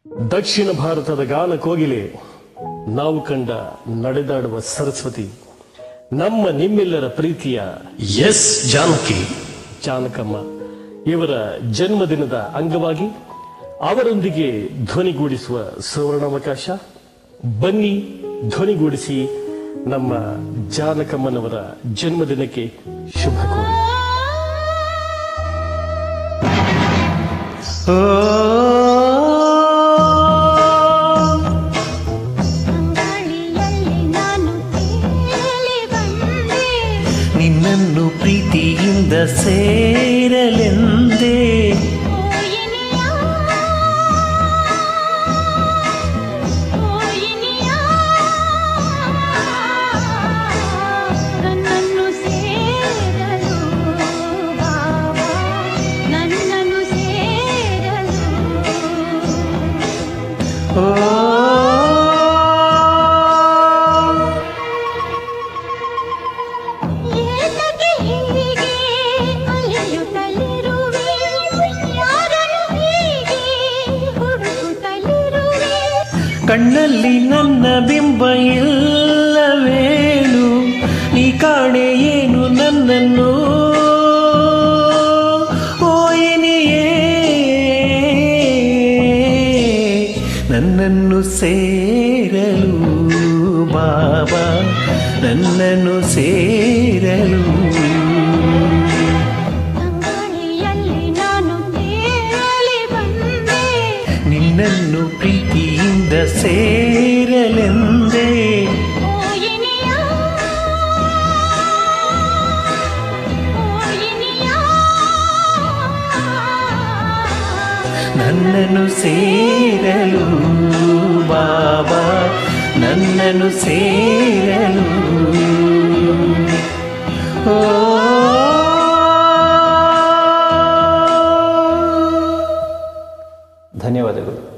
ದಕ್ಷಿಣ ಭಾರತದ ಗಾನ ಕೋಗಿಲೆ ನಾವು ಕಂಡ ನಡೆದಾಡುವ ಸರಸ್ವತಿ ನಮ್ಮ ನಿಮ್ಮೆಲ್ಲರ ಪ್ರೀತಿಯ ಎಸ್ ಜಾನಕಿ ಜಾನಕಮ್ಮ ಇವರ ಜನ್ಮದಿನದ ಅಂಗವಾಗಿ ಅವರೊಂದಿಗೆ ಧ್ವನಿಗೂಡಿಸುವ ಸುವರ್ಣಾವಕಾಶ ಬನ್ನಿ ಧ್ವನಿಗೂಡಿಸಿ ನಮ್ಮ ಜಾನಕಮ್ಮನವರ ಜನ್ಮದಿನಕ್ಕೆ ಶುಭ ಕೋರಿ ಅಂಗಳಿಯಲ್ಲಿ ನಾನು ತೇಲಿ ಬಂದೆ ನಿನ್ನನ್ನು ಪ್ರೀತಿಯಿಂದ ಸೇರಲೆಂದೇ ಓಯಿನಿಯ ಓಯಿನಿಯ ನನ್ನನ್ನು ಸೇರಲು ಬಾಬಾ ನನ್ನನ್ನು ಸೇರಲು ಓ ಏತಕ್ಕೆ ಹೀಗೆ ಅಲೆಯುತ್ತಲಿರುವೆ ಯಾರನ್ನು ಹೀಗೆ ಹುಡುಕುತ್ತಲಿರುವೆ ಕಣ್ಣಲ್ಲಿ ನನ್ನ ಬಿಂಬ ಇಲ್ಲವೇನು ನೀ ಕಾಣೆ ಏನು ನನ್ನನ್ನು ಓಯಿನಿಯೇ ನನ್ನನ್ನು ಸೇರಲು ಬಾಬಾ ನನ್ನನ್ನು ಸೇರಲು ಅಂಗಳಿಯಲ್ಲಿ ನಾನು ತೇಲಿ ಬಂದೆ ನಿನ್ನನ್ನು ಪ್ರೀತಿಯಿಂದ ಸೇರಲೆಂದೇ ಓಯಿನಿಯ ಓಯಿನಿಯ ನನ್ನನ್ನು ಸೇರಲು ಬಾಬಾ ನನ್ನನ್ನು ಸೇರಲು ಓ ಧನ್ಯವಾದಗಳು